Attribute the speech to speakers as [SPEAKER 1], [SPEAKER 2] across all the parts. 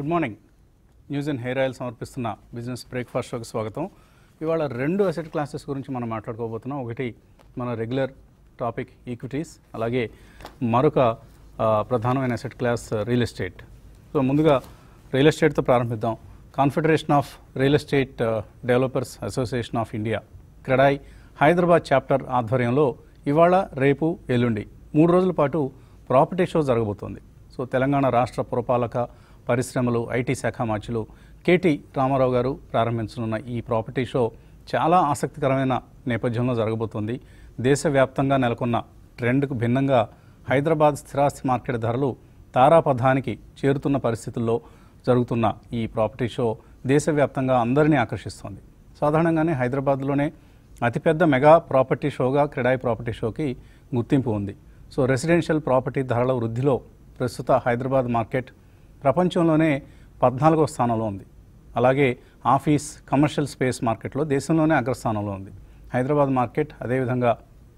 [SPEAKER 1] Good morning news and hair oil సమర్పిస్తున్న business breakfast షోకి స్వాగతం ఇవాళ రెండు అసెట్ క్లాసెస్ గురించి మనం మాట్లాడుకోబోతున్నాం ఒకటి మన రెగ్యులర్ టాపిక్ ఈక్విటీస్ అలాగే మరొక ఆ, ప్రధానమైన asset class real estate so ముందుగా రియల్ ఎస్టేట్తో ప్రారంభిద్దాం confederation of real estate developers association of India CREDAI Hyderabad chapter ఆధ్వర్యంలో ఇవాళ రేపు ఎల్లుండి మూడు రోజుల పాటు ప్రాపర్టీ షో జరగబోతోంది సో తెలంగాణ రాష్ట్ర పురపాలక పరిశ్రమలు ఐటీ శాఖ మార్చులు కేటీ రామారావు గారు ప్రారంభించనున్న ఈ ప్రాపర్టీ షో చాలా ఆసక్తికరమైన నేపథ్యంలో జరగబోతోంది దేశవ్యాప్తంగా నెలకొన్న ట్రెండ్కు భిన్నంగా హైదరాబాద్ స్థిరాస్తి మార్కెట్ ధరలు తారాపథానికి చేరుతున్న పరిస్థితుల్లో జరుగుతున్న ఈ ప్రాపర్టీ షో దేశవ్యాప్తంగా అందరినీ ఆకర్షిస్తోంది సాధారణంగానే హైదరాబాద్లోనే అతిపెద్ద మెగా ప్రాపర్టీ షోగా క్రెడాయి ప్రాపర్టీ షోకి గుర్తింపు ఉంది సో రెసిడెన్షియల్ ప్రాపర్టీ ధరల వృద్ధిలో ప్రస్తుత హైదరాబాద్ మార్కెట్ ప్రపంచంలోనే పద్నాలుగో స్థానంలో ఉంది అలాగే ఆఫీస్ కమర్షియల్ స్పేస్ మార్కెట్లో దేశంలోనే అగ్రస్థానంలో ఉంది హైదరాబాద్ మార్కెట్ అదేవిధంగా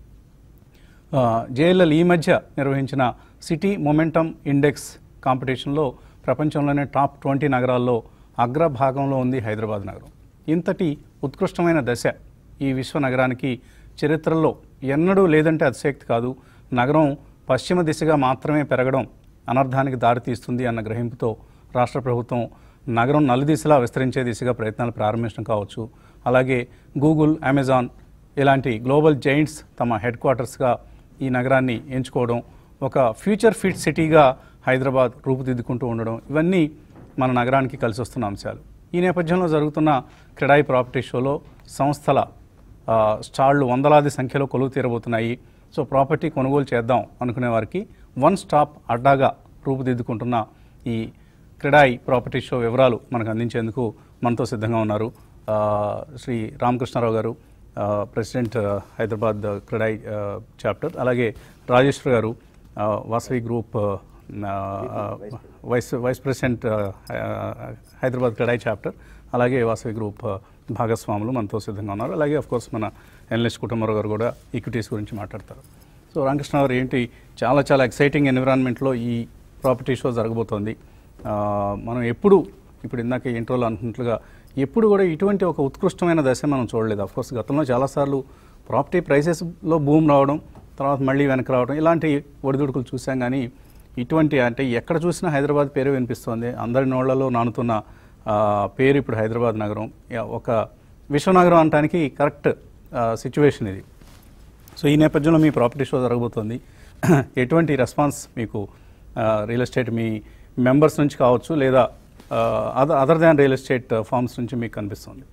[SPEAKER 1] జేఎల్ఎల్ ఈ మధ్య నిర్వహించిన సిటీ మొమెంటమ్ ఇండెక్స్ కాంపిటీషన్లో ప్రపంచంలోనే టాప్ ట్వంటీ నగరాల్లో అగ్రభాగంలో ఉంది హైదరాబాద్ నగరం ఇంతటి ఉత్కృష్టమైన దశ ఈ విశ్వ నగరానికి చరిత్రలో ఎన్నడూ లేదంటే అతిశక్తి కాదు నగరం పశ్చిమ దిశగా మాత్రమే పెరగడం అనర్థానికి దారితీస్తుంది అన్న గ్రహింపుతో రాష్ట్ర ప్రభుత్వం నగరం నలుదిశలా విస్తరించే దిశగా ప్రయత్నాలు ప్రారంభించడం కావచ్చు అలాగే గూగుల్ అమెజాన్ ఇలాంటి గ్లోబల్ జైంట్స్ తమ హెడ్ క్వార్టర్స్గా ఈ నగరాన్ని ఎంచుకోవడం ఒక ఫ్యూచర్ ఫిట్ సిటీగా హైదరాబాద్ రూపుదిద్దుకుంటూ ఉండడం ఇవన్నీ మన నగరానికి కలిసి వస్తున్న అంశాలు ఈ నేపథ్యంలో జరుగుతున్న క్రెడాయి ప్రాపర్టీ షోలో సంస్థల ఆ, స్టాళ్లు వందలాది సంఖ్యలో కొలువు తీరబోతున్నాయి సో ప్రాపర్టీ కొనుగోలు చేద్దాం అనుకునే వారికి వన్ స్టాప్ అడ్డాగా రూపుదిద్దుకుంటున్న ఈ క్రెడాయి ప్రాపర్టీ షో వివరాలు మనకు అందించేందుకు మనతో సిద్ధంగా ఉన్నారు ఆ, శ్రీ రామకృష్ణారావు గారు ఆ, ప్రెసిడెంట్ ఆ, హైదరాబాద్ క్రెడాయి ఆ, చాప్టర్ అలాగే రాజేశ్వర్ గారు ఆ, వాసవి గ్రూప్ ఆ, ఆ, వైస్ వైస్ ప్రెసిడెంట్ ఆ, ఆ, హైదరాబాద్ క్రెడాయి చాప్టర్ అలాగే వాసవి గ్రూప్ ఆ, భాగస్వాములు మనతో సిద్ధంగా ఉన్నారు అలాగే అఫ్ కోర్స్ మన ఎన్ఎస్ కుటుంబరావు గారు కూడా ఈక్విటీస్ గురించి మాట్లాడతారు సో రామకృష్ణ గారు ఏంటి చాలా చాలా ఎక్సైటింగ్ ఎన్విరాన్మెంట్లో ఈ ప్రాపర్టీ షో జరగబోతోంది ఆ, మనం ఎప్పుడు ఇప్పుడు ఇందాక ఇంట్రోలో అనుకున్నట్లుగా ఎప్పుడు కూడా ఇటువంటి ఒక ఉత్కృష్టమైన దశ మనం చూడలేదు అఫ్ కోర్స్ గతంలో చాలాసార్లు ప్రాపర్టీ ప్రైసెస్లో భూమి రావడం తర్వాత మళ్ళీ వెనక్కి రావడం ఇలాంటి ఒడిదుడుకులు చూసాం కానీ ఇటువంటి అంటే ఎక్కడ చూసినా హైదరాబాద్ పేరు వినిపిస్తోంది అందరి నోళ్లలో నానుతున్న ఆ, పేరు ఇప్పుడు హైదరాబాద్ నగరం యా- ఒక విశ్వనగరం అనడానికి కరెక్ట్ సిచ్యువేషన్ ఇది సో ఈ నేపథ్యంలో మీ ప్రాపర్టీ షో జరగబోతోంది ఎటువంటి రెస్పాన్స్ మీకు రియల్ ఎస్టేట్ మీ మెంబర్స్ నుంచి కావచ్చు లేదా other other than real estate firms నుంచి మీకు కనిపిస్తుంది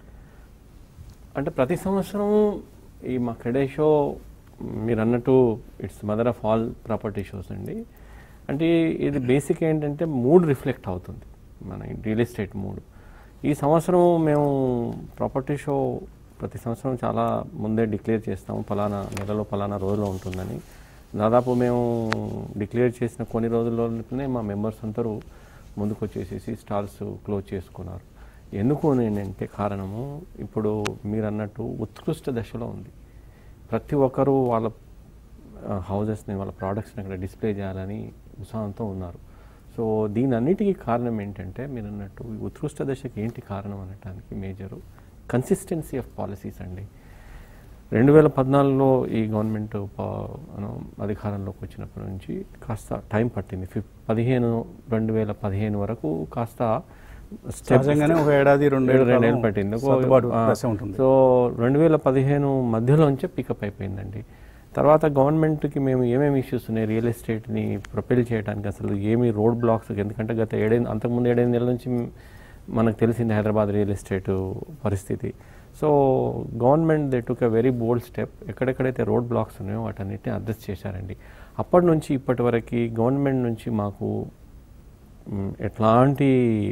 [SPEAKER 2] అంటే ప్రతి సంవత్సరం ఈ మా క్రెడే షో మీరు అన్నట్టు it's mother of all property shows అండి అంటే ఇది బేసిక్ ఏంటంటే మూడ్ రిఫ్లెక్ట్ అవుతుంది మన రియల్ ఎస్టేట్ మూడ్ ఈ సంవత్సరం మేము ప్రాపర్టీ షో ప్రతి సంవత్సరం చాలా ముందే డిక్లేర్ చేస్తాము ఫలానా నెలలో ఫలానా రోజులో ఉంటుందని దాదాపు మేము డిక్లేర్ చేసిన కొన్ని రోజుల్లోనే మా మెంబర్స్ అందరూ ముందుకు వచ్చేసేసి స్టాల్స్ క్లోజ్ చేసుకున్నారు ఎందుకు అంటే కారణము ఇప్పుడు మీరు అన్నట్టు ఉత్కృష్ట దశలో ఉంది ప్రతి ఒక్కరూ వాళ్ళ హౌజెస్ని వాళ్ళ ప్రోడక్ట్స్ని అక్కడ డిస్ప్లే చేయాలని ఉత్సాహంతో ఉన్నారు సో దీని అన్నిటికీ కారణం ఏంటంటే మీరు అన్నట్టు ఈ ఉత్కృష్ట దశకి ఏంటి కారణం అనటానికి మేజరు కన్సిస్టెన్సీ ఆఫ్ పాలసీస్ అండి రెండు వేల పద్నాలుగులో ఈ గవర్నమెంట్ ప- మనం అధికారంలోకి వచ్చినప్పటి నుంచి కాస్త టైం పట్టింది ఫిఫ్ పదిహేను రెండు వేల పదిహేను వరకు కాస్త step-
[SPEAKER 1] సహజంగానే ఒక ఏడాది రెండు
[SPEAKER 2] ఏడు రెండేళ్ళు పట్టింది ఒక-
[SPEAKER 1] సర్దుబాటు
[SPEAKER 2] ఆ,
[SPEAKER 1] దశ ఉంటుంది
[SPEAKER 2] సో రెండు వేల పదిహేను మధ్యలోంచే పికప్ అయిపోయిందండి తర్వాత గవర్నమెంట్కి మేము ఏమేమి ఇష్యూస్ ఉన్నాయి రియల్ ఎస్టేట్ని ప్రొపెల్ చేయడానికి అసలు ఏమి రోడ్ బ్లాక్స్ ఎందుకంటే గత ఏడైదు అంతకుముందు ఏడైదు నెలల నుంచి మనకు తెలిసింది హైదరాబాద్ రియల్ ఎస్టేట్ పరిస్థితి so government they took a very bold step ఎక్కడెక్కడైతే రోడ్ బ్లాక్స్ ఉన్నాయో వాటన్నిటిని అడ్రస్ చేశారండి అప్పటి నుంచి ఇప్పటి వరకు గవర్నమెంట్ నుంచి మాకు మ్, ఎట్లాంటి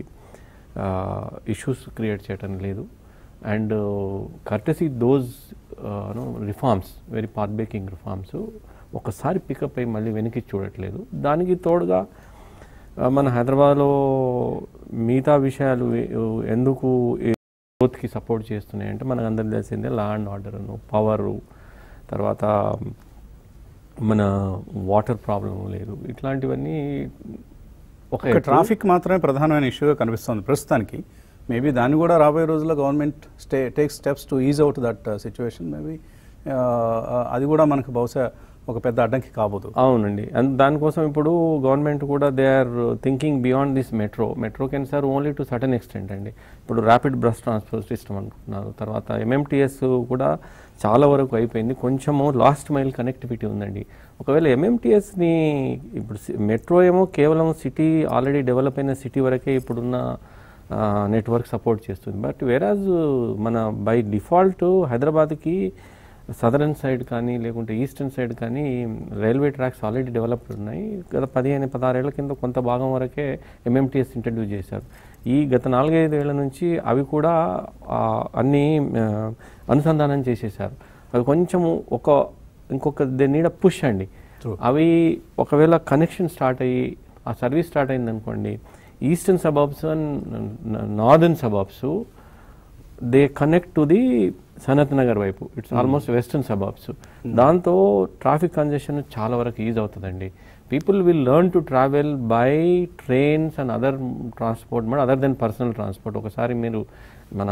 [SPEAKER 2] ఇష్యూస్ క్రియేట్ చేయటం లేదు and courtesy those reforms very path breaking reforms ఒకసారి పికప్ అయ్యి మళ్ళీ వెనక్కి చూడట్లేదు దానికి తోడుగా ఆ, మన హైదరాబాద్లో మిగతా విషయాలు ఏ- ఎందుకు గ్రోత్కి సపోర్ట్ చేస్తున్నాయి అంటే మనకు అందరికి తెలిసిందే లా అండ్ ఆర్డర్ను పవరు తర్వాత మన వాటర్ ప్రాబ్లం లేదు ఇట్లాంటివన్నీ ఒక
[SPEAKER 1] ఒక ట్రాఫిక్ మాత్రమే ప్రధానమైన ఇష్యూగా కనిపిస్తుంది ప్రస్తుతానికి మేబీ దాన్ని కూడా రాబోయే రోజుల్లో government stay take steps to ease out that situation maybe అది కూడా మనకు బహుశా ఒక పెద్ద అడ్డంకి కాబోదు
[SPEAKER 2] అవునండి అండ్ దానికోసం ఇప్పుడు గవర్నమెంట్ కూడా they are thinking beyond this metro metro can serve only to certain extent అండి ఇప్పుడు ర్యాపిడ్ బస్ ట్రాన్స్పోర్ట్ సిస్టమ్ అనుకుంటున్నారు తర్వాత ఎంఎంటీఎస్ కూడా చాలా వరకు అయిపోయింది కొంచెము లాస్ట్ మైల్ కనెక్టివిటీ ఉందండి ఒకవేళ ఎంఎంటీఎస్ని ఇప్పుడు మెట్రో ఏమో కేవలం సిటీ ఆల్రెడీ డెవలప్ అయిన సిటీ వరకే ఇప్పుడున్న నెట్వర్క్ సపోర్ట్ చేస్తుంది బట్ వేరాజ్ మన బై డిఫాల్ట్ హైదరాబాద్కి సదరన్ సైడ్ కానీ లేకుంటే ఈస్టర్న్ సైడ్ కానీ రైల్వే ట్రాక్స్ ఆల్రెడీ డెవలప్డ్ ఉన్నాయి గత పదిహేను పదహారేళ్ల కింద కొంత భాగం వరకే ఎంఎంటీఎస్ ఇంట్రడ్యూస్ చేశారు ఈ గత నాలుగైదు ఏళ్ల నుంచి అవి కూడా ఆ, అన్నీ ఆ, అనుసంధానం చేసేసారు అవి కొంచెము ఒక ఇంకొక దే నీడ పుష్ అండి
[SPEAKER 1] True.
[SPEAKER 2] అవి ఒకవేళ కనెక్షన్ స్టార్ట్ అయ్యి ఆ సర్వీస్ స్టార్ట్ అయింది అనుకోండి eastern suburbs and northern suburbs they connect to the Sanath Nagar వైపు ఇట్స్ ఆల్మోస్ట్ వెస్టర్న్ సబాబ్స్ దాంతో ట్రాఫిక్ కంజెషన్ చాలా వరకు ఈజ్ అవుతుందండి people will learn to travel by trains and other transport mode other than personal transport ఒకసారి మీరు మన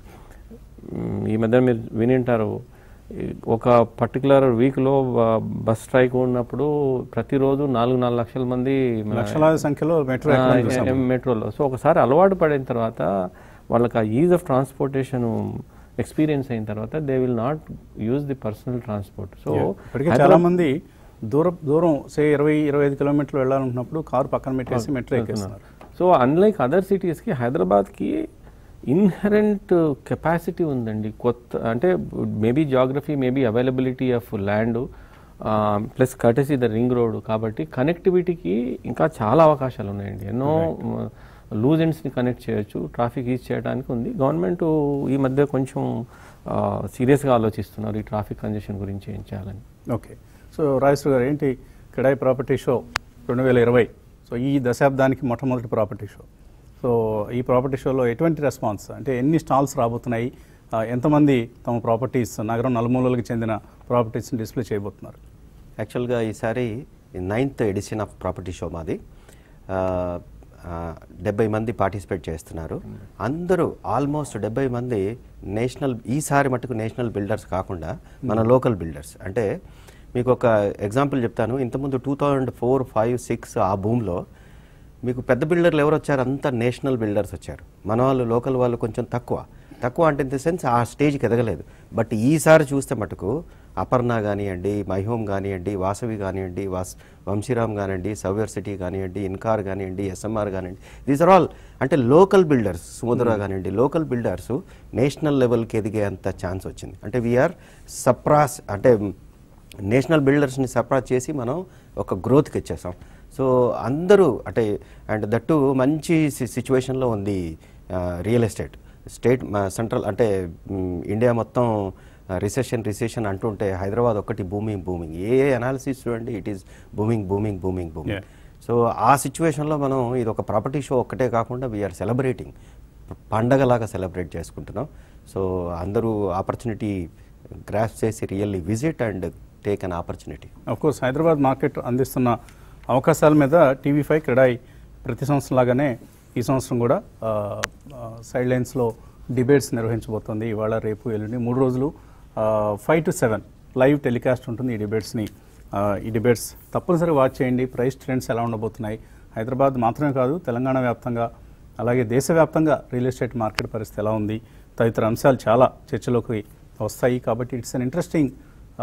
[SPEAKER 2] మ్, ఈ మధ్య మీరు వినింటారు ఈ ఒక పర్టికులర్ వీక్లో బస్ స్ట్రైక్ ఉన్నప్పుడు ప్రతిరోజు నాలుగు నాలుగు లక్షల మంది మన-
[SPEAKER 1] లక్షలాది సంఖ్యలో మెట్రో ఎక్కడం చూసాం.
[SPEAKER 2] ఆ, మెట్రోలో సో ఒకసారి అలవాటు పడిన తర్వాత వాళ్ళకి ఆ ఈజ్ ఆఫ్ ట్రాన్స్పోర్టేషన్ ఎక్స్పీరియన్స్ అయిన తర్వాత they will not use the personal transport so
[SPEAKER 1] Yeah. ఇప్పటికే చాలా మంది దూరం దూరం సే ఇరవై ఇరవై ఐదు కిలోమీటర్లు వెళ్ళాలనుకున్నప్పుడు కారు పక్కన పెట్టేసి మెట్రో ఎక్కేస్తున్నారు
[SPEAKER 2] సో అన్లైక్ అదర్ సిటీస్కి హైదరాబాద్కి ఇన్హరెంట్ కెపాసిటీ ఉందండి కొత్త అంటే maybe geography maybe availability of land plus courtesy the ring road కాబట్టి కనెక్టివిటీకి ఇంకా చాలా అవకాశాలు ఉన్నాయండి ఎన్నో లూజ్ ఎండ్స్ని కనెక్ట్ చేయొచ్చు ట్రాఫిక్ ఈజ్ చేయడానికి ఉంది గవర్నమెంట్ ఈ మధ్య కొంచెం సీరియస్గా ఆలోచిస్తున్నారు ఈ ట్రాఫిక్ కంజెషన్ గురించి ఏం చేయాలని
[SPEAKER 1] ఓకే సో రాజేశ్వర్ గారు ఏంటి కిడాయి ప్రాపర్టీ షో రెండు వేల ఇరవై సో ఈ దశాబ్దానికి మొట్టమొదటి ప్రాపర్టీ షో సో ఈ ప్రాపర్టీ షోలో ఎటువంటి రెస్పాన్స్ అంటే ఎన్ని స్టాల్స్ రాబోతున్నాయి ఆ, ఎంతమంది తమ ప్రాపర్టీస్ నగరం నలుమూలలకు చెందిన ప్రాపర్టీస్ని డిస్ప్లే చేయబోతున్నారు
[SPEAKER 3] యాక్చువల్గా ఈసారి ninth edition of property show మాది ఆ, ఆ, డెబ్బై మంది పార్టిసిపేట్ చేస్తున్నారు అందరూ ఆల్మోస్ట్ డెబ్బై మంది నేషనల్ ఈసారి మటుకు నేషనల్ బిల్డర్స్ కాకుండా మన లోకల్ బిల్డర్స్ అంటే మీకు ఒక ఎగ్జాంపుల్ చెప్తాను ఇంతకుముందు two thousand four five six ఆ భూమిలో మీకు పెద్ద బిల్డర్లు ఎవరు వచ్చారు అంతా నేషనల్ బిల్డర్స్ వచ్చారు మన వాళ్ళు లోకల్ వాళ్ళు కొంచెం తక్కువ తక్కువ అంటే ఇన్ ద సెన్స్ ఆ స్టేజ్కి ఎదగలేదు బట్ ఈసారి చూస్తే మటుకు అపర్ణ కానివ్వండి మైహోమ్ కానివ్వండి వాసవి కానివ్వండి వాస్ వంశీరామ్ కానివ్వండి సవ్యర్ సిటీ కానివ్వండి ఇన్కార్ కానివ్వండి ఎస్ఎంఆర్ కానివ్వండి దీస్ ఆర్ ఆల్ అంటే లోకల్ బిల్డర్స్ సుముద్ర కానివ్వండి లోకల్ బిల్డర్స్ నేషనల్ లెవెల్కి ఎదిగేంత ఛాన్స్ వచ్చింది అంటే వీఆర్ సప్రాస్ అంటే నేషనల్ బిల్డర్స్ని సర్ప్రైజ్ చేసి మనం ఒక గ్రోత్కి వచ్చేసాం సో అందరూ అంటే అండ్ దట్టు మంచి సిచ్యువేషన్లో ఉంది రియల్ ఎస్టేట్ స్టేట్ సెంట్రల్ అంటే మ్, ఇండియా మొత్తం రిసెషన్ రిసెషన్ అంటుంటే హైదరాబాద్ ఒక్కటి బూమింగ్ బూమింగ్ ఏ అనాలిసిస్ చూడండి it is booming booming booming booming
[SPEAKER 1] Yeah.
[SPEAKER 3] So ఆ సిచ్యువేషన్లో మనం ఇది ఒక ప్రాపర్టీ షో ఒక్కటే కాకుండా వీఆర్ సెలబ్రేటింగ్ పండగలాగా సెలబ్రేట్ చేసుకుంటున్నాం సో అందరూ ఆపర్చునిటీ గ్రాస్ చేసి really visit and take an opportunity
[SPEAKER 1] course Hyderabad market అందిస్తున్న అవకాశాల మీద టీవీ ఫైవ్ క్రెడాయి ప్రతి సంవత్సరం లాగానే ఈ సంవత్సరం కూడా సైడ్ లైన్స్లో డిబేట్స్ నిర్వహించబోతోంది ఇవాళ రేపు ఎల్లుండి మూడు రోజులు five to seven live telecast ఉంటుంది ఈ డిబేట్స్ని ఆ, ఈ డిబేట్స్ తప్పనిసరిగా వాచ్ చేయండి ప్రైస్ ట్రెండ్స్ ఎలా ఉండబోతున్నాయి హైదరాబాద్ మాత్రమే కాదు తెలంగాణ వ్యాప్తంగా అలాగే దేశవ్యాప్తంగా రియల్ ఎస్టేట్ మార్కెట్ పరిస్థితి ఎలా ఉంది తదితర అంశాలు చాలా చర్చలోకి వస్తాయి కాబట్టి it's an interesting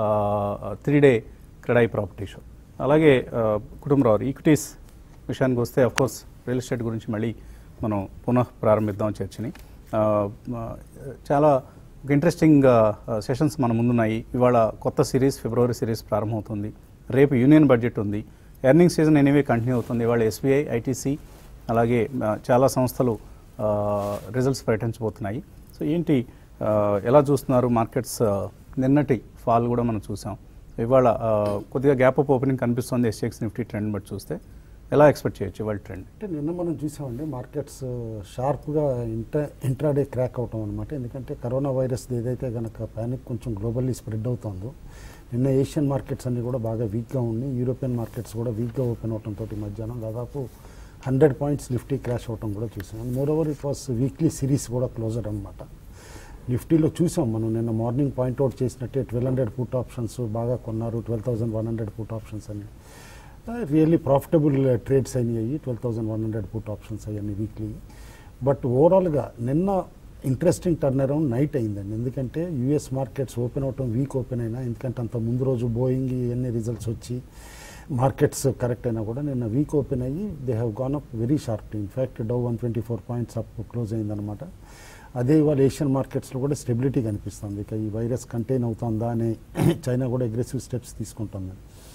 [SPEAKER 1] three day CREDAI property show అలాగే ఆ, కుటుంబరావు ఈక్విటీస్ విషయానికి వస్తే కోర్స్ రియల్ ఎస్టేట్ గురించి మళ్ళీ మనం పునః ప్రారంభిద్దాం చర్చని ఆ, ఆ, చాలా ఒక ఇంట్రెస్టింగ్ సెషన్స్ మన ముందున్నాయి ఇవాళ కొత్త సిరీస్ ఫిబ్రవరి సిరీస్ ప్రారంభమవుతుంది రేపు యూనియన్ బడ్జెట్ ఉంది ఎర్నింగ్ సీజన్ ఎనీవే కంటిన్యూ అవుతుంది ఇవాళ ఎస్బీఐ ఐటీసీ అలాగే ఆ, చాలా సంస్థలు రిజల్ట్స్ ప్రకటించబోతున్నాయి సో ఏంటి ఆ, ఎలా చూస్తున్నారు మార్కెట్స్ ఆ, నిన్నటి ఫాల్ కూడా మనం చూసాం ఇవాళ ఆ, కొద్దిగా గ్యాప్ అప్ ఓపెనింగ్ కనిపిస్తుంది ఎస్ఎక్స్ నిఫ్టీ ట్రెండ్ బట్టి చూస్తే ఎలా ఎక్స్పెక్ట్ చేయొచ్చు ఇవాళ ట్రెండ్
[SPEAKER 4] అంటే నిన్న మనం చూసామండి మార్కెట్స్ షార్ప్గా ఇంట్రా ఇంట్రాడే క్రాక్ అవటం అనమాట ఎందుకంటే కరోనా వైరస్ ఏదైతే కనుక ప్యానిక్ కొంచెం గ్లోబల్లీ స్ప్రెడ్ అవుతుందో నిన్న ఏషియన్ మార్కెట్స్ అన్ని కూడా బాగా వీక్గా ఉన్నాయి యూరోపియన్ మార్కెట్స్ కూడా వీక్గా ఓపెన్ అవడంతో మధ్యాహ్నం దాదాపు హండ్రెడ్ పాయింట్స్ నిఫ్టీ క్రాష్ అవటం కూడా చూసాం more over it was weekly series కూడా క్లోజర్ అనమాట నిఫ్టీలో చూసాం మనం నిన్న మార్నింగ్ పాయింట్అవుట్ చేసినట్టే ట్వెల్వ్ హండ్రెడ్ పుట్ ఆప్షన్స్ బాగా కొన్నారు twelve thousand one hundred put options అని రియల్లీ ప్రాఫిటబుల్ ట్రేడ్స్ అయినాయి twelve thousand one hundred put options అయ్యాయి వీక్లీ బట్ ఓవరాల్గా నిన్న ఇంట్రెస్టింగ్ టర్న్ అరౌండ్ నైట్ అయిందండి ఎందుకంటే యూఎస్ మార్కెట్స్ ఓపెన్ అవటం వీక్ ఓపెన్ అయినా ఎందుకంటే అంత ముందు రోజు బోయింగ్ ఎన్ని రిజల్ట్స్ వచ్చి మార్కెట్స్ కరెక్ట్ అయినా కూడా నిన్న వీక్ ఓపెన్ అయ్యి they have gone up very sharp in fact Dow one twenty four points up close అయిందనమాట అదే ఇవాళ ఏషియన్ మార్కెట్స్లో కూడా స్టెబిలిటీ కనిపిస్తుంది ఇక ఈ వైరస్ కంటైన్ అవుతుందా అని చైనా కూడా అగ్రెసివ్ స్టెప్స్ తీసుకుంటుంది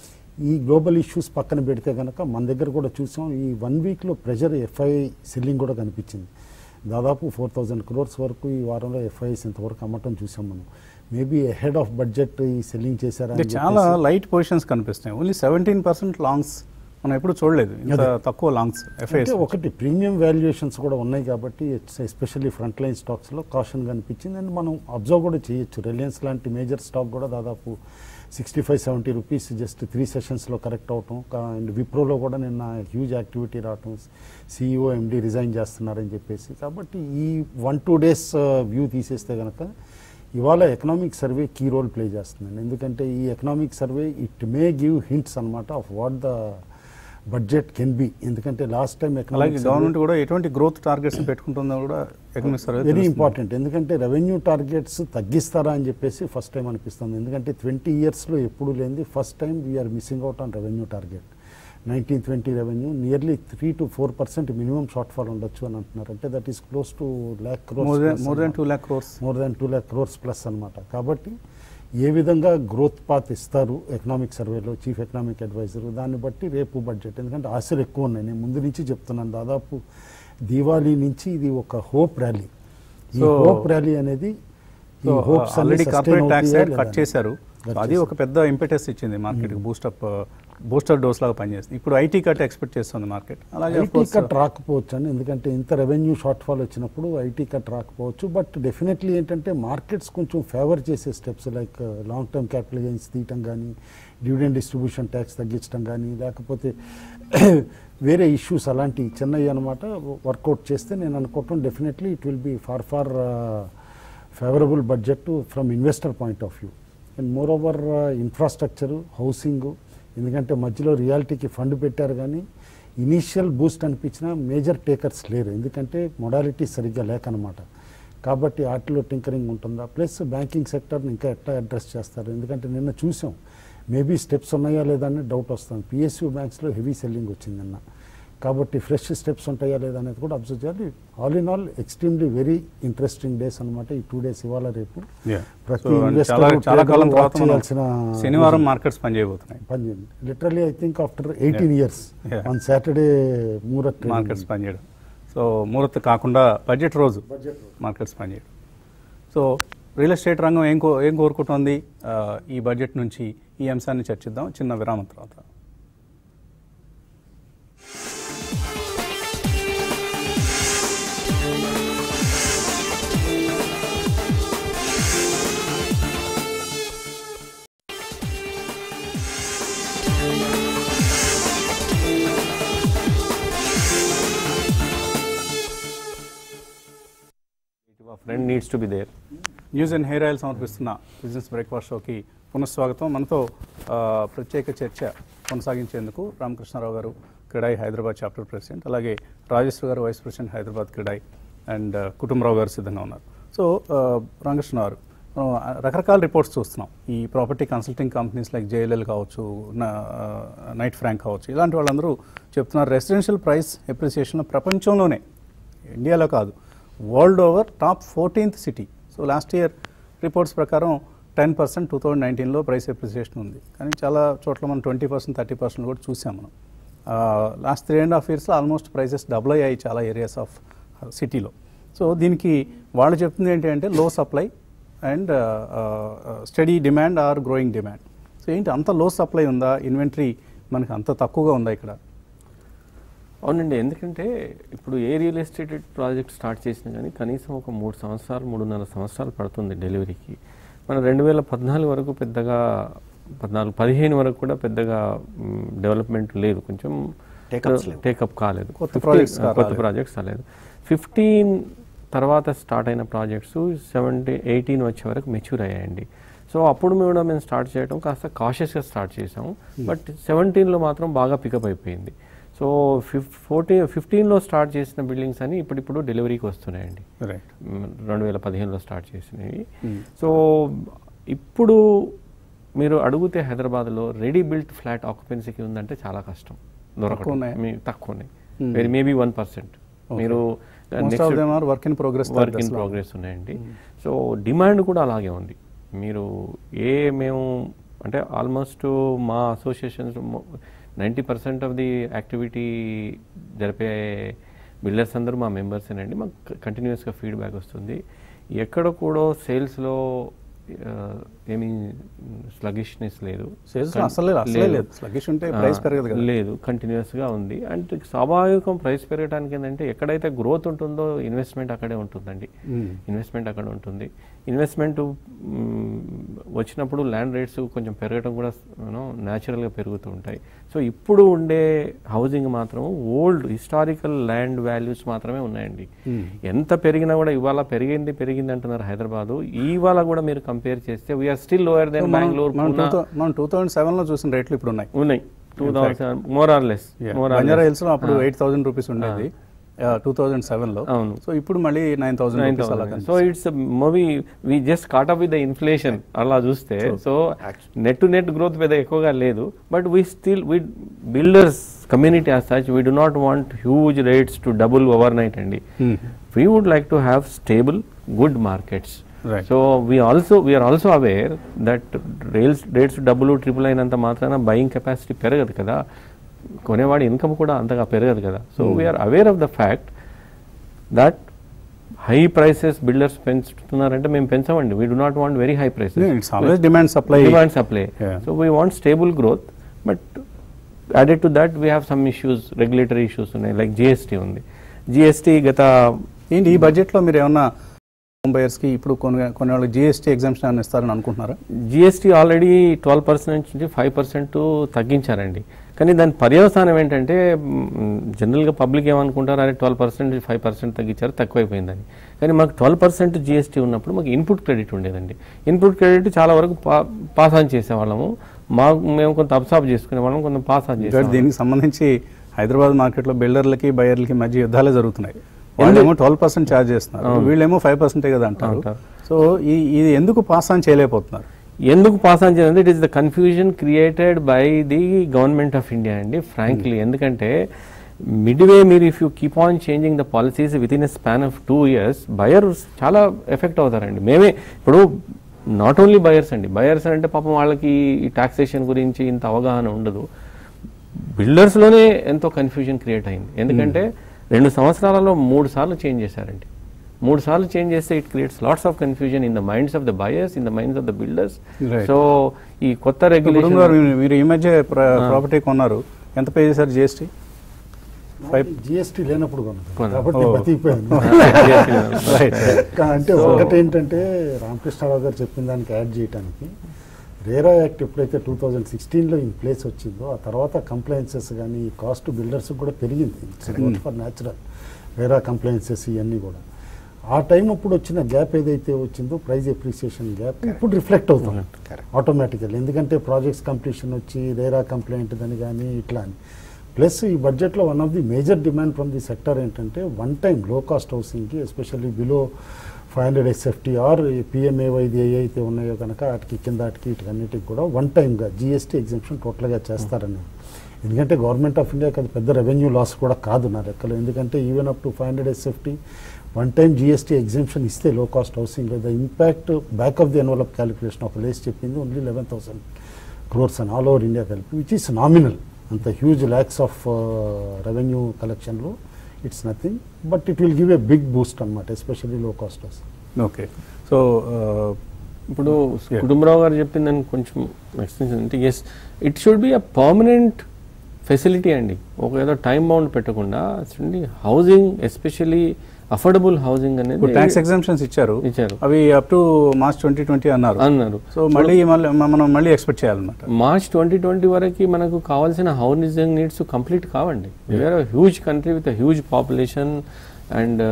[SPEAKER 4] ఈ గ్లోబల్ ఇష్యూస్ పక్కన పెడితే కనుక మన దగ్గర కూడా చూసాం ఈ వన్ వీక్లో ప్రెషర్ ఎఫ్ఐ సెల్లింగ్ కూడా కనిపించింది దాదాపు ఫోర్ థౌజండ్ క్రోర్స్ వరకు ఈ వారంలో ఎఫ్ఐఎస్ ఇంతవరకు అమ్మటం చూసాం మనం మేబీ హెడ్ ఆఫ్ బడ్జెట్ ఈ సెల్లింగ్ చేశారా
[SPEAKER 1] అంటే
[SPEAKER 4] అని
[SPEAKER 1] చాలా
[SPEAKER 4] చెప్పేసి-
[SPEAKER 1] లైట్ పొజిషన్స్ కనిపిస్తున్నాయి ఓన్లీ సెవెంటీన్ పర్సెంట్ లాంగ్స్ మనం ఎప్పుడు చూడలేదు ఇంత
[SPEAKER 4] అదే.
[SPEAKER 1] తక్కువ లాంగ్స్ ఎఫ్ఐఎస్
[SPEAKER 4] అంటే ఒకటి ప్రీమియం వాల్యుయేషన్స్ కూడా ఉన్నాయి కాబట్టి ఎస్పెషల్లీ ఫ్రంట్ లైన్ స్టాక్స్లో కాషన్ కనిపించింది అండ్ మనం అబ్జర్వ్ కూడా చేయొచ్చు రిలయన్స్ లాంటి మేజర్ స్టాక్ కూడా దాదాపు sixty five seventy rupees just three సెషన్స్లో కరెక్ట్ అవటం కా- అండ్ విప్రోలో కూడా నిన్న హ్యూజ్ యాక్టివిటీ రావటం సిఇఓ ఎండి రిజైన్ చేస్తున్నారని చెప్పేసి కాబట్టి ఈ వన్ టూ డేస్ వ్యూ తీసేస్తే కనుక ఇవాళ economic survey key role play చేస్తుందండి ఎందుకంటే ఈ economic survey it may give hints అనమాట of what the budget can be ఎందుకంటే లాస్ట్ టైం
[SPEAKER 1] అలాగే
[SPEAKER 4] ఎకనామిక్
[SPEAKER 1] గవర్నమెంట్ కూడా ఎటువంటి గ్రోత్ టార్గెట్స్ పెట్టుకుంటుందో కూడా ఎకనామిక్ సర్వే
[SPEAKER 4] వెరీ
[SPEAKER 1] తెలుస్తుంది.
[SPEAKER 4] ఇంపార్టెంట్ ఎందుకంటే రెవెన్యూ టార్గెట్స్ తగ్గిస్తారా అని చెప్పేసి ఫస్ట్ టైం అనిపిస్తుంది ఎందుకంటే ట్వంటీ ఇయర్స్లో ఎప్పుడు లేనిది first time we are missing out on revenue target nineteen twenty revenue nearly three to four percent minimum short fall ఉండొచ్చు అని అంటున్నారు అంటే that is close to lakh
[SPEAKER 1] more than more than
[SPEAKER 4] crores
[SPEAKER 1] two lakh crores
[SPEAKER 4] more than two lakh crores plus అనమాట కాబట్టి ఏ విధంగా growth path ఇస్తారు economic సర్వేలో చీఫ్ ఎకనామిక్ అడ్వైజర్ దాన్ని బట్టి రేపు బడ్జెట్ ఎందుకంటే ఆశలు ఎక్కువ ఉన్నాయి నేను ముందు నుంచి చెప్తున్నాను దాదాపు దీవాళీ నుంచి ఇది ఒక హోప్ ర్యాలీ ఈ
[SPEAKER 1] So-
[SPEAKER 4] హోప్ ర్యాలీ అనేది ఈ
[SPEAKER 1] సో
[SPEAKER 4] hopes అన్ని
[SPEAKER 1] ఆల్రెడీ
[SPEAKER 4] sustain
[SPEAKER 1] కార్పొరేట్ ట్యాక్స్
[SPEAKER 4] అవుతాయా
[SPEAKER 1] రేట్ కట్
[SPEAKER 4] లేదా?
[SPEAKER 1] చేశారు
[SPEAKER 4] Cut
[SPEAKER 1] సో అది ఒక పెద్ద ఇంపెటస్ ఇచ్చింది మార్కెట్కి బూస్టప్ బూస్టర్ డోస్ లాగా పనిచేస్తుంది ఇప్పుడు ఐటీ కట్ ఎక్స్పెక్ట్ చేస్తుంది మార్కెట్ అలాగే of
[SPEAKER 4] ఐటీ
[SPEAKER 1] course,
[SPEAKER 4] కట్ రాకపోవచ్చు అని ఎందుకంటే ఇంత రెవెన్యూ షార్ట్ ఫాల్ వచ్చినప్పుడు ఐటీ కట్ రాకపోవచ్చు బట్ డెఫినెట్లీ ఏంటంటే మార్కెట్స్ కొంచెం ఫేవర్ చేసే steps like long term capital gains తీయటం కానీ డివిడెండ్ డిస్ట్రిబ్యూషన్ ట్యాక్స్ తగ్గించడం కానీ లేకపోతే వేరే ఇష్యూస్ అలాంటి చిన్నవి అనమాట వర్కౌట్ చేస్తే నేను అనుకోవటం definitely it will be far far favourable budget from investor point of view and moreover infrastructure housing ఎందుకంటే మధ్యలో రియాలిటీకి ఫండ్ పెట్టారు కానీ ఇనీషియల్ బూస్ట్ అనిపించిన మేజర్ టేకర్స్ లేరు ఎందుకంటే మొడాలిటీ సరిగ్గా లేకనమాట కాబట్టి వాటిలో టింకరింగ్ ఉంటుందా ప్లస్ బ్యాంకింగ్ సెక్టర్ని ఇంకా ఎట్లా అడ్రస్ చేస్తారు ఎందుకంటే నిన్న చూసాం మేబీ స్టెప్స్ ఉన్నాయా లేదా అని డౌట్ వస్తుంది పిఎస్యూ బ్యాంక్స్లో హెవీ సెల్లింగ్ వచ్చింది నిన్న కాబట్టి ఫ్రెష్ స్టెప్స్ ఉంటాయా లేదా అనేది కూడా అబ్జర్వ్ చేయాలి all in all extremely very interesting days అనమాట ఈ టూ డేస్ ఇవాళ రేపు
[SPEAKER 1] Yeah.
[SPEAKER 4] ప్రతి
[SPEAKER 1] So,
[SPEAKER 4] investor
[SPEAKER 1] చాలా చాలా
[SPEAKER 4] trader
[SPEAKER 1] కాలం
[SPEAKER 4] watch
[SPEAKER 1] తర్వాత మనం
[SPEAKER 4] చేయాల్సిన
[SPEAKER 1] శనివారం మార్కెట్స్ పనిచేయబోతున్నాయి
[SPEAKER 4] పని literally I think after eighteen years
[SPEAKER 1] Yeah.
[SPEAKER 4] On Saturday Muhurat
[SPEAKER 1] markets పనిచేయడం సో ముహూర్త కాకుండా బడ్జెట్ రోజు మార్కెట్స్ పనిచేయడం సో రియల్ ఎస్టేట్ రంగం ఏం కో ఏం కోరుకుంటోంది ఆ, ఈ బడ్జెట్ నుంచి ఈ అంశాన్ని చర్చిద్దాం చిన్న విరామం తర్వాత
[SPEAKER 2] friend needs to be there
[SPEAKER 1] news and hair oil సమర్పిస్తున్న బిజినెస్ బ్రేక్ఫాస్ట్ షోకి పునఃస్వాగతం మనతో ఆ, ప్రత్యేక చర్చ కొనసాగించేందుకు రామకృష్ణారావు గారు క్రీడాయి హైదరాబాద్ చాప్టర్ ప్రెసిడెంట్ అలాగే Rajeshwar garu vice president Hyderabad CREDAI and Kutumbarao garu సిద్ధంగా ఉన్నారు సో ఆ, రామకృష్ణ గారు మనం రకరకాల రిపోర్ట్స్ చూస్తున్నాం ఈ property consulting companies like JLL కావచ్చు నా- ఆ, నైట్ ఫ్రాంక్ కావచ్చు ఇలాంటి వాళ్ళందరూ చెప్తున్నారు రెసిడెన్షియల్ ప్రైస్ ఎప్రిసియేషన్ ప్రపంచంలోనే ఇండియాలో కాదు world over top fourteenth city so last year reports ప్రకారం టెన్ పర్సెంట్ టూ థౌజండ్ నైన్టీన్లో ప్రైస్ ఎప్రిసియేషన్ ఉంది కానీ చాలా చోట్ల మనం ట్వంటీ పర్సెంట్ థర్టీ పర్సెంట్ కూడా చూసాం మనం లాస్ట్ త్రీ అండ్ హాఫ్ ఇయర్స్లో ఆల్మోస్ట్ ప్రైసెస్ డబుల్ అయ్యాయి చాలా ఏరియాస్ ఆఫ్ సిటీలో సో దీనికి వాళ్ళు చెప్తుంది ఏంటి అంటే low supply and steady demand are growing demand so ఏంటి అంత లో సప్లై ఉందా ఇన్వెంటరీ మనకి అంత తక్కువగా ఉందా ఇక్కడ
[SPEAKER 2] అవునండి ఎందుకంటే ఇప్పుడు ఏ రియల్ ఎస్టేట్ ప్రాజెక్ట్ స్టార్ట్ చేసినా కానీ కనీసం ఒక మూడు సంవత్సరాలు మూడున్నర సంవత్సరాలు పడుతుంది డెలివరీకి మన రెండు వేల పద్నాలుగు వరకు పెద్దగా పద్నాలుగు పదిహేను వరకు కూడా పెద్దగా డెవలప్మెంట్ లేదు కొంచెం
[SPEAKER 3] Take-ups లేవు.
[SPEAKER 2] టేకప్ కాలేదు
[SPEAKER 1] కొత్త
[SPEAKER 2] 15
[SPEAKER 1] projects
[SPEAKER 2] కొత్త
[SPEAKER 1] రాలేదు.
[SPEAKER 2] ప్రాజెక్ట్స్ రాలేదు ఫిఫ్టీన్ తర్వాత స్టార్ట్ అయిన ప్రాజెక్ట్స్ సెవెంటీ ఎయిటీన్ వచ్చే వరకు మెచ్యూర్ అయ్యాయండి సో అప్పుడు కూడా మేము స్టార్ట్ చేయడం కాస్త కాషియస్గా స్టార్ట్ చేసాము బట్ సెవెంటీన్లో మాత్రం బాగా పికప్ అయిపోయింది సో ఫిఫ్ ఫోర్టీన్ ఫిఫ్టీన్లో స్టార్ట్ చేసిన బిల్డింగ్స్ అని ఇప్పుడిప్పుడు డెలివరీకి వస్తున్నాయండి
[SPEAKER 1] రైట్
[SPEAKER 2] మ్, రెండు వేల పదిహేనులో స్టార్ట్ చేసినవి సో ఇప్పుడు మీరు అడిగితే హైదరాబాద్లో రెడీ బిల్ట్ ఫ్లాట్ ఆక్యుపెన్సీకి ఉందంటే చాలా కష్టం దొరకడం
[SPEAKER 1] ఉన్నాయా?
[SPEAKER 2] మీ తక్కువ ఉన్నాయి మేబీ వన్ పర్సెంట్ మీరు
[SPEAKER 1] most of them are work in progress
[SPEAKER 2] work in progress ఉన్నాయండి సో డిమాండ్ కూడా అలాగే ఉంది మీరు ఏ మేము అంటే ఆల్మోస్ట్ మా associations ninety percent of the activity జరిపే బిల్డర్స్ అందరూ మా మెంబర్సేనండి మాకు కంటిన్యూస్గా ఫీడ్బ్యాక్ వస్తుంది ఎక్కడ కూడా సేల్స్లో ఏమీ స్లగిష్నెస్ లేదు
[SPEAKER 1] సేల్స్ అసలే అసలే లేదు స్లగిష్ ఉంటే ప్రైస్ పెరగదు కదా
[SPEAKER 2] లేదు కంటిన్యూస్గా ఉంది అండ్ స్వాభావికం ప్రైస్ పెరగడానికి ఏంటంటే ఎక్కడైతే గ్రోత్ ఉంటుందో ఇన్వెస్ట్మెంట్ అక్కడే ఉంటుందండి ఇన్వెస్ట్మెంట్ అక్కడ ఉంటుంది ఇన్వెస్ట్మెంట్ వచ్చినప్పుడు ల్యాండ్ రేట్స్ కొంచెం పెరగడం కూడా న్యాచురల్గా పెరుగుతూ ఉంటాయి సో ఇప్పుడు ఉండే హౌసింగ్ మాత్రం ఓల్డ్ హిస్టారికల్ ల్యాండ్ వాల్యూస్ మాత్రమే ఉన్నాయండి ఎంత పెరిగినా కూడా ఇవాళ పెరిగింది పెరిగింది అంటున్నారు హైదరాబాద్ ఇవాళ కూడా మీరు కంపేర్ చేస్తే we are still lower than Bengaluru
[SPEAKER 1] మనం టూ మనం టూ థౌసండ్ సెవెన్ లో చూసిన రేట్లు ఇప్పుడు ఉన్నాయి
[SPEAKER 2] ఉన్నాయి two thousand more or less more or
[SPEAKER 1] Banjara Hills లో అప్పుడు ఎయిట్ థౌసండ్ రూపీస్ ఉండేది టూ థౌసండ్ సెవెన్ లో
[SPEAKER 2] అవును.
[SPEAKER 1] సో ఇప్పుడు మళ్ళీ నైన్ థౌసండ్ రూపీస్ అలా
[SPEAKER 2] so it's movie we just caught up with the inflation అలా చూస్తే so net to net growth పెద్ద ఎక్కువగా లేదు but we still we builders community as such we do not want huge rates to double overnight అండి we would like to have stable good markets
[SPEAKER 1] Right.
[SPEAKER 2] So we also we are also aware that రేల్స్ rates double triple అయినంత మాత్రాన buying capacity పెరగదు కదా కొనేవాడి income కూడా అంతగా పెరగదు కదా so we are aware of the fact that high prices builders పెంచుతున్నారంటే మేము పెంచమండి we do not want very high prices
[SPEAKER 1] it's always demand supply
[SPEAKER 2] demand supply
[SPEAKER 1] Yeah.
[SPEAKER 2] So we want stable growth but added to that we have some issues regulatory issues ఉన్నాయి like GST ఉంది GST గత
[SPEAKER 1] ఏంటి ఈ budget లో మీరు ఏమన్నా home buyers కి ఇప్పుడు కొన్ని కొన్ని వాళ్ళకి జిఎస్టీ ఎగ్జామ్షన్ అని ఇస్తారని అనుకుంటున్నారా
[SPEAKER 2] జిఎస్టీ ఆల్రెడీ ట్వెల్వ్ పర్సెంట్ నుంచి ఫైవ్ పర్సెంట్ తగ్గించారండి కానీ దాని పర్యవసానం ఏంటంటే జనరల్గా పబ్లిక్ ఏమనుకుంటారు అరే ట్వెల్వ్ పర్సెంట్ ఫైవ్ పర్సెంట్ తగ్గించారు తక్కువైపోయిందని కానీ మాకు ట్వెల్వ్ పర్సెంట్ జిఎస్టీ ఉన్నప్పుడు మాకు ఇన్పుట్ క్రెడిట్ ఉండేదండి ఇన్పుట్ క్రెడిట్ చాలా వరకు పా పాస్ ఆన్ చేసేవాళ్ళము మాకు మేము కొంత అబ్సార్బ్ చేసుకునే వాళ్ళం కొంత పాస్ ఆన్
[SPEAKER 1] ఇంకా
[SPEAKER 2] చేసేవాళ్ళం
[SPEAKER 1] దీనికి సంబంధించి హైదరాబాద్ మార్కెట్ లో బిల్డర్లకి బయర్లకి మధ్య యుద్ధాలే జరుగుతున్నాయి వాళ్ళేమో ట్వెల్వ్ పర్సెంట్ ఛార్జ్ చేస్తున్నారు వీళ్ళేమో ఫైవ్ పర్సెంటే కదా అంటారు
[SPEAKER 2] అంటారు.
[SPEAKER 1] సో ఈ ఇది ఎందుకు పాస్ ఆన్ చేయలేకపోతున్నారు
[SPEAKER 2] ఎందుకు పాస్ ఆన్ చేయాలంటే it is the confusion created by the government of India అండి ఫ్రాంక్లీ ఎందుకంటే మిడ్వే మీరు if you keep on changing the policies within a span of two years buyers చాలా effect అవుతారండి మేమే ఇప్పుడు నాట్ ఓన్లీ బయర్స్ అండి buyers అంటే పాపం వాళ్ళకి ఈ టాక్సేషన్ గురించి ఇంత అవగాహన ఉండదు బిల్డర్స్లోనే ఎంతో కన్ఫ్యూజన్ క్రియేట్ అయింది ఎందుకంటే రెండు సంవత్సరాలలో మూడు సార్లు చేంజ్ చేశారండి మూడు సార్లు చేంజ్ చేస్తే it creates lots of confusion in the minds of the buyers in the minds of the builders
[SPEAKER 1] Right.
[SPEAKER 2] So ఈ కొత్త
[SPEAKER 1] ఇప్పుడు
[SPEAKER 2] రెగ్యులేషన్
[SPEAKER 1] గారు, మీరు- మీరు ఈ మధ్య ప్రాపర్టీ కొన్నారు ఎంత పే చేశారు జిఎస్టీ Five-
[SPEAKER 4] జిఎస్టీ లేనప్పుడు కొన్నాను
[SPEAKER 2] కొన్నాను.
[SPEAKER 4] కాబట్టి
[SPEAKER 1] Oh.
[SPEAKER 4] బతికిపోయాను
[SPEAKER 1] రైట్
[SPEAKER 4] కా- అంటే ఒకటి ఏంటంటే రామకృష్ణారావు గారు చెప్పిన దానికి యాడ్ చేయడానికి రేరా యాక్ట్ ఎప్పుడైతే టూ థౌజండ్ సిక్స్టీన్లో ఇన్ ప్లేస్ వచ్చిందో ఆ తర్వాత కంప్లైన్సెస్ కానీ కాస్ట్ బిల్డర్స్ కూడా పెరిగింది it's for natural RERA compliances ఇవన్నీ కూడా ఆ టైం అప్పుడు వచ్చిన గ్యాప్ ఏదైతే వచ్చిందో ప్రైస్ ఎప్రిసియేషన్ గ్యాప్ ఇప్పుడు రిఫ్లెక్ట్ అవుతుంది
[SPEAKER 3] Correct.
[SPEAKER 4] ఆటోమేటికల్ ఎందుకంటే ప్రాజెక్ట్స్ కంప్లీషన్ వచ్చి రేరా కంప్లైంట్ అని కానీ ఇట్లా అని ప్లస్ ఈ బడ్జెట్లో one of the major demand from the sector ఏంటంటే వన్ టైం లో కాస్ట్ హౌసింగ్కి especially below five hundred SFT or పిఎంఏవైది ఏ అయితే ఉన్నాయో కనుక వాటికి కింద వాటికి వీటికన్నిటికి కూడా వన్ టైంగా జిఎస్టీ ఎగ్జామ్షన్ టోటల్గా చేస్తారని ఎందుకంటే గవర్నమెంట్ ఆఫ్ ఇండియాకి అది పెద్ద రెవెన్యూ లాస్ కూడా కాదు నా లెక్కలో ఎందుకంటే even up to five hundred SFT one time GST exemption ఇస్తే low cost housing the impact back of the envelope calculation ఒక లేస్ చెప్పింది ఓన్లీ లెవెన్ థౌసండ్ క్రోర్స్ అని ఆల్ ఓవర్ ఇండియా కలిపి విచ్ ఈస్ నామినల్ అంత హ్యూజ్ ల్యాక్స్ ఆఫ్ రెవెన్యూ కలెక్షన్లో it's nothing but it will give a big boost అనమాట especially low cost housing
[SPEAKER 1] okay so
[SPEAKER 2] ఇప్పుడు కుటుంబరావు గారు చెప్పింది దానికి కొంచెం ఎక్స్టెన్షన్ అంటే yes it should be a permanent facility అండి ఒక ఏదో టైం బౌండ్ పెట్టకుండా హౌసింగ్ ఎస్పెషలీ అఫోర్డబుల్ హౌసింగ్
[SPEAKER 1] ఇప్పుడు
[SPEAKER 2] అనేది
[SPEAKER 1] ట్యాక్స్ ఎగ్జామ్షన్స్ ఇచ్చారు
[SPEAKER 2] ఇచ్చారు.
[SPEAKER 1] అవి up to March twenty twenty అన్నారు
[SPEAKER 2] అన్నారు
[SPEAKER 1] సో మళ్ళీ మళ్ళీ మనం మళ్ళీ ఎక్స్పెక్ట్ చేయాలన్నమాట
[SPEAKER 2] మార్చ్ ట్వంటీ ట్వంటీ వరకు మనకు కావాల్సిన హౌసింగ్ నీడ్స్ కంప్లీట్ కావండి వేరే huge country with huge population and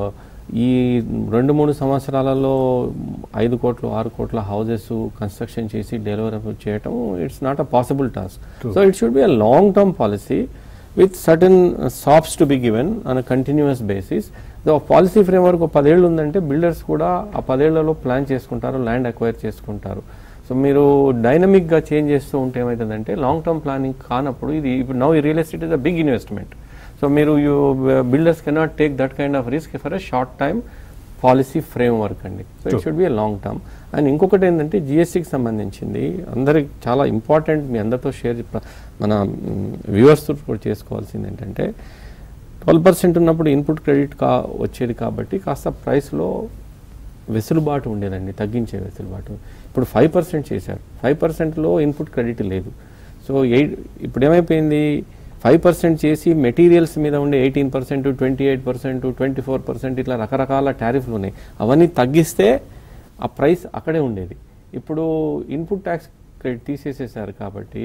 [SPEAKER 2] ఈ రెండు మూడు సంవత్సరాలలో ఐదు కోట్లు ఆరు కోట్ల హౌసెస్ కన్స్ట్రక్షన్ చేసి డెలివర్ చేయటం it's not a possible task so it should be a long term policy with certain sops to be given on a continuous basis policy framework ఒక పదేళ్ళు ఉందంటే బిల్డర్స్ కూడా ఆ పదేళ్లలో ప్లాన్ చేసుకుంటారు ల్యాండ్ అక్వైర్ చేసుకుంటారు సో మీరు డైనమిక్గా చేంజ్ చేస్తూ ఉంటే ఏమవుతుందంటే లాంగ్ టర్మ్ ప్లానింగ్ కానప్పుడు ఇది ఇప్పుడు నౌ ఈ real estate is a big investment so మీరు you builders cannot take that kind of risk for a short time policy framework అండి so it should be a long term and ఇంకొకటి ఏంటంటే జిఎస్టీకి సంబంధించింది అందరికి చాలా important మీ అందరితో share మన viewers కూడా చేసుకోవాల్సింది ఏంటంటే ట్వెల్వ్ పర్సెంట్ ఉన్నప్పుడు ఇన్పుట్ క్రెడిట్ కా వచ్చేది కాబట్టి కాస్త ప్రైస్లో వెసులుబాటు ఉండేదండి తగ్గించే వెసులుబాటు ఇప్పుడు ఫైవ్ పర్సెంట్ చేశారు ఫైవ్ పర్సెంట్లో ఇన్పుట్ క్రెడిట్ లేదు సో ఎయిట్ ఇప్పుడు ఏమైపోయింది ఫైవ్ పర్సెంట్ చేసి మెటీరియల్స్ మీద ఉండే eighteen percent twenty eight percent twenty four percent ఇట్లా రకరకాల టారిఫ్లు ఉన్నాయి అవన్నీ తగ్గిస్తే ఆ ప్రైస్ అక్కడే ఉండేది ఇప్పుడు ఇన్పుట్ ట్యాక్స్ క్రెడిట్ తీసేసేసారు కాబట్టి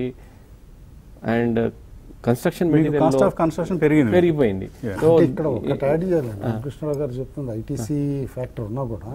[SPEAKER 2] అండ్ కన్స్ట్రక్షన్
[SPEAKER 1] మీకు కాస్ట్
[SPEAKER 2] మెటీరియల్
[SPEAKER 1] ఆఫ్ కన్స్ట్రక్షన్ పెరిగింది
[SPEAKER 2] పెరిగిపోయింది
[SPEAKER 1] Yeah.
[SPEAKER 2] సో
[SPEAKER 4] అంటే ఇక్కడ ఒకటి యాడ్ చేయాలండి కృష్ణరావు గారు చెప్తుంది ఐటీసీ ఫ్యాక్టర్ ఉన్నా కూడా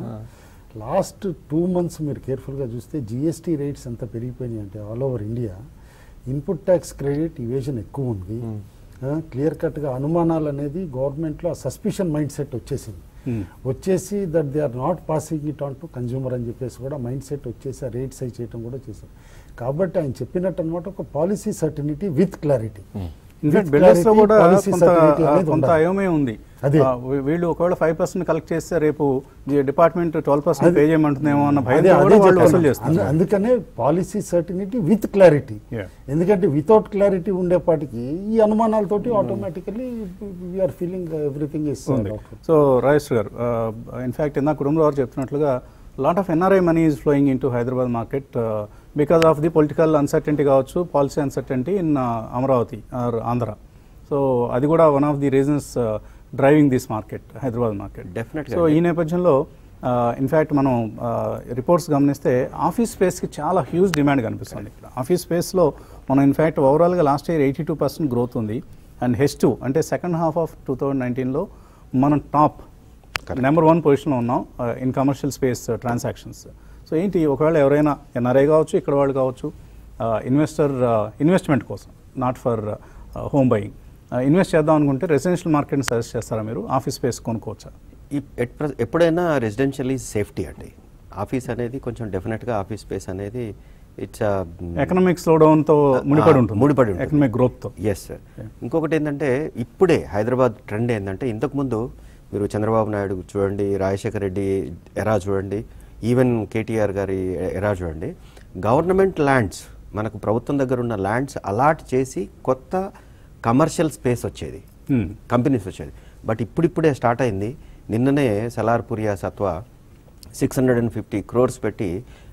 [SPEAKER 4] లాస్ట్ టూ మంత్స్ మీరు కేర్ఫుల్గా చూస్తే జిఎస్టీ రేట్స్ ఎంత పెరిగిపోయినాయి అంటే all over India input tax credit evasion ఎక్కువ ఉంది క్లియర్ కట్గా అనుమానాలు అనేది గవర్నమెంట్లో సస్పిషన్ మైండ్ సెట్ వచ్చేసింది
[SPEAKER 1] Hmm.
[SPEAKER 4] వచ్చేసి that they are not passing it on to consumer అని చెప్పేసి కూడా మైండ్ సెట్ వచ్చేసి ఆ రేట్స్ అయి చేయడం కూడా చేశారు కాబట్టి ఆయన చెప్పినట్టు అనమాట ఒక policy certainty with clarity
[SPEAKER 1] in fact builders లో కూడా కొంత కొంత అయోమయం ఉంది
[SPEAKER 4] అదే.
[SPEAKER 1] ఆ, వీ- వీళ్ళు ఒకవేళ ఫైవ్ పర్సెంట్ కలెక్ట్ చేస్తే రేపు డిపార్ట్మెంట్ ట్వెల్వ్ పర్సెంట్ పే చేయమంటుందేమో అన్న భయంతో కూడా వాళ్ళు వసూలు
[SPEAKER 4] అందు-
[SPEAKER 1] చేస్తున్నారు
[SPEAKER 4] అందుకనే policy certainty with clarity
[SPEAKER 1] Yeah.
[SPEAKER 4] ఎందుకంటే వితౌట్ క్లారిటీ ఉండేపాటికి ఈ అనుమానాలతోటి automatically we are feeling everything is
[SPEAKER 1] ఉంది సో రాజేష్ గారు ఇన్ఫాక్ట్ ఇందా కుటుంబం వారు చెప్తున్నట్లుగా lot of NRI money is flowing into Hyderabad market because of the political uncertainty కావచ్చు policy uncertainty in Amaravati or Andhra so అది కూడా one of the reasons driving this market Hyderabad market
[SPEAKER 3] Definitely
[SPEAKER 1] so ఈ నేపథ్యంలో ఇన్ఫ్యాక్ట్ మనం రిపోర్ట్స్ గమనిస్తే office స్పేస్కి చాలా huge demand కనిపిస్తుంది ఇక్కడ ఆఫీస్ స్పేస్లో మనం ఇన్ఫ్యాక్ట్ ఓవరాల్గా last year eighty two percent growth ఉంది అండ్ హెచ్ టూ అంటే second half of two thousand నైన్టీన్లో మనం టాప్ నెంబర్ వన్ పొజిషన్లో ఉన్నాం in commercial space transactions so ఏంటి ఒకవేళ ఎవరైనా ఎన్ఆర్ఐ కావచ్చు ఇక్కడ వాళ్ళు కావచ్చు ఇన్వెస్టర్ ఇన్వెస్ట్మెంట్ కోసం not for home buying invest చేద్దాం అనుకుంటే రెసిడెన్షియల్ మార్కెట్ని సజెస్ట్ చేస్తారా మీరు ఆఫీస్ స్పేస్ కొనుక్కోవచ్చా
[SPEAKER 3] ఈ- ఎట్ ప్ర- ఎప్పుడైనా రెసిడెన్షియల్ ఈజ్ సేఫ్టీ అండి ఆఫీస్ అనేది కొంచెం డెఫినెట్గా ఆఫీస్ స్పేస్ అనేది ఇట్స్
[SPEAKER 1] ఎకనామిక్ స్లో డౌన్తో ముడిపడి ఉంటుంది
[SPEAKER 3] ముడిపడి ఉంటుంది.
[SPEAKER 1] ఎకనామిక్ గ్రోత్తో
[SPEAKER 3] ఎస్ సార్ ఇంకొకటి ఏంటంటే ఇప్పుడే హైదరాబాద్ ట్రెండ్ ఏంటంటే ఇంతకుముందు మీరు చంద్రబాబు నాయుడు చూడండి రాజశేఖర రెడ్డి ఎరా చూడండి ఈవెన్ కేటీఆర్ గారి ఎరా చూడండి గవర్నమెంట్ ల్యాండ్స్ మనకు ప్రభుత్వం దగ్గర ఉన్న ల్యాండ్స్ అలాట్ చేసి కొత్త కమర్షియల్ స్పేస్ వచ్చేది
[SPEAKER 1] Hmm.
[SPEAKER 3] కంపెనీస్ వచ్చేది బట్ ఇప్పుడిప్పుడే స్టార్ట్ అయింది నిన్ననే Salarpuria Sattva six hundred and fifty crores పెట్టి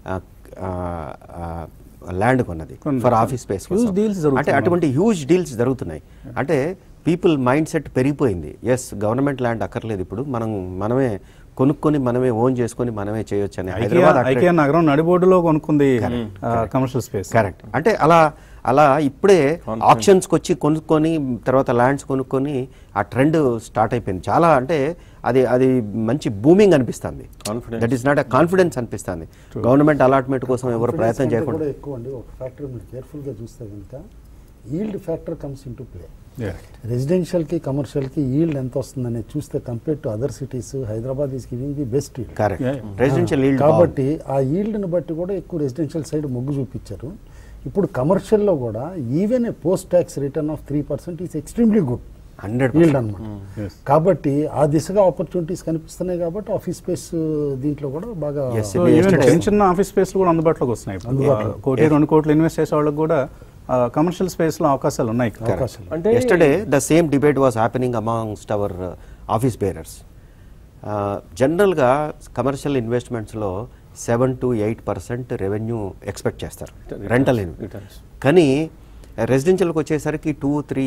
[SPEAKER 3] ల్యాండ్ కొన్నది
[SPEAKER 1] కొన్నది.
[SPEAKER 3] For office space
[SPEAKER 1] Huge deals జరుగుతున్నాయి.
[SPEAKER 3] అంటే అటువంటి హ్యూజ్ డీల్స్ జరుగుతున్నాయి అంటే పీపుల్ మైండ్ సెట్ పెరిగిపోయింది ఎస్ గవర్నమెంట్ ల్యాండ్ అక్కర్లేదు ఇప్పుడు మనం మనమే కొనుక్కొని మనమే ఓన్ చేసుకొని మనమే చేయొచ్చు అని హైదరాబాద్ అట్లా-
[SPEAKER 1] ఐకియా నగరం నడిబోర్డులో కొనుక్కుంది కమర్షియల్ స్పేస్
[SPEAKER 3] కరెక్ట్ అంటే అలా అలా ఇప్పుడే ఆప్షన్స్కి వచ్చి కొనుక్కొని తర్వాత ల్యాండ్స్ కొనుక్కొని ఆ ట్రెండ్ స్టార్ట్ అయిపోయింది చాలా అంటే అది అది మంచి బూమింగ్ అనిపిస్తుంది
[SPEAKER 2] Confidence.
[SPEAKER 3] That is not a confidence అనిపిస్తుంది గవర్నమెంట్ అలాట్మెంట్ కోసం ఎవరు ప్రయత్నం
[SPEAKER 4] Confidence కంటే
[SPEAKER 3] చేయకుండా
[SPEAKER 4] కూడా ఎక్కువ అండి ఒక ఫ్యాక్టర్ మీరు కేర్ఫుల్గా చూస్తే కనుక yield factor comes into play రెసిడెన్షియల్కి కమర్షియల్కి ఈల్డ్ ఎంత వస్తుందనేది చూస్తే compare to other cities Hyderabad is giving the best yield
[SPEAKER 3] correct
[SPEAKER 1] Yeah, yeah.
[SPEAKER 3] Residential yield
[SPEAKER 4] కాబట్టి ఆ ఈల్డ్ని బట్టి కూడా ఎక్కువ రెసిడెన్షియల్ సైడ్ మొగ్గు చూపించారు ఇప్పుడు కమర్షియల్లో కూడా even a post tax return of three percent is extremely good
[SPEAKER 3] hundred
[SPEAKER 4] yield అనమాట
[SPEAKER 1] Yes.
[SPEAKER 4] కాబట్టి ఆ దిశగా ఆపర్చునిటీస్ కనిపిస్తున్నాయి కాబట్టి ఆఫీస్ స్పేస్ దీంట్లో కూడా బాగా
[SPEAKER 3] Yes,
[SPEAKER 1] సో
[SPEAKER 3] ఇది
[SPEAKER 1] ఈవెన్
[SPEAKER 3] yesterday-
[SPEAKER 1] చిన్న చిన్న ఆఫీస్ స్పేస్ కూడా అందుబాటులోకి వస్తున్నాయి ఇప్పుడు.
[SPEAKER 4] అందుబాటులో.
[SPEAKER 1] ఆ, కోటి రెండు కోట్లు ఇన్వెస్ట్ చేసే వాళ్ళకి కూడా కమర్షియల్ స్పేస్ లో అవకాశాలు ఉన్నాయి ఇక్కడ.
[SPEAKER 4] అవకాశాలు
[SPEAKER 2] అంటే
[SPEAKER 3] yesterday the same debate was happening amongst our office bearers జనరల్గా కమర్షియల్ ఇన్వెస్ట్మెంట్స్లో seven to eight percent revenue expect చేస్తారు రెంటల్
[SPEAKER 2] returns.
[SPEAKER 3] కానీ రెసిడెన్షియల్కి వచ్చేసరికి two three four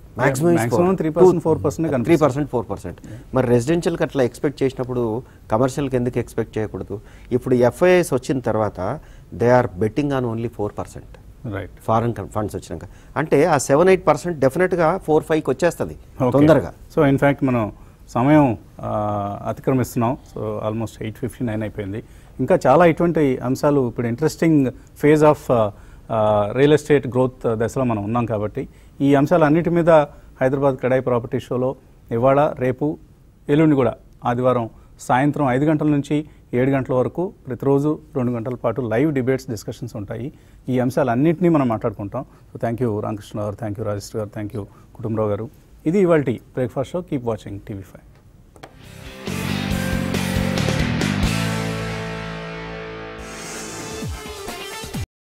[SPEAKER 3] maximum
[SPEAKER 1] maximum 3%, 4%
[SPEAKER 3] three percent four percent మరి రెసిడెన్షియల్కి అట్లా ఎక్స్పెక్ట్ చేసినప్పుడు కమర్షియల్కి ఎందుకు ఎక్స్పెక్ట్ చేయకూడదు ఇప్పుడు ఎఫ్ఐఎస్ వచ్చిన తర్వాత they are betting on only four percent
[SPEAKER 1] right
[SPEAKER 3] foreign funds వచ్చినాక అంటే ఆ సెవెన్ ఎయిట్ పర్సెంట్ డెఫినెట్గా ఫోర్ ఫైవ్కి వచ్చేస్తుంది తొందరగా
[SPEAKER 1] సో ఇన్ఫ్యాక్ట్ మనం సమయం ఆ, అతిక్రమిస్తున్నాం so almost eight fifty nine అయిపోయింది ఇంకా చాలా ఇటువంటి అంశాలు ఇప్పుడు interesting phase of real estate growth దశలో మనం ఉన్నాం కాబట్టి ఈ అంశాలన్నిటి మీద హైదరాబాద్ కడాయి ప్రాపర్టీ షోలో ఇవాళ రేపు ఎల్లుండి కూడా ఆదివారం సాయంత్రం ఐదు గంటల నుంచి ఏడు గంటల వరకు ప్రతిరోజు రెండు గంటల పాటు లైవ్ డిబేట్స్ డిస్కషన్స్ ఉంటాయి ఈ అంశాలన్నింటినీ మనం మాట్లాడుకుంటాం సో థ్యాంక్ యూ రామకృష్ణ గారు థ్యాంక్ యూ రాజేష్ గారు థ్యాంక్ యూ కుటుంబరావు గారు ఇది ఇవాళ breakfast show keep watching TV five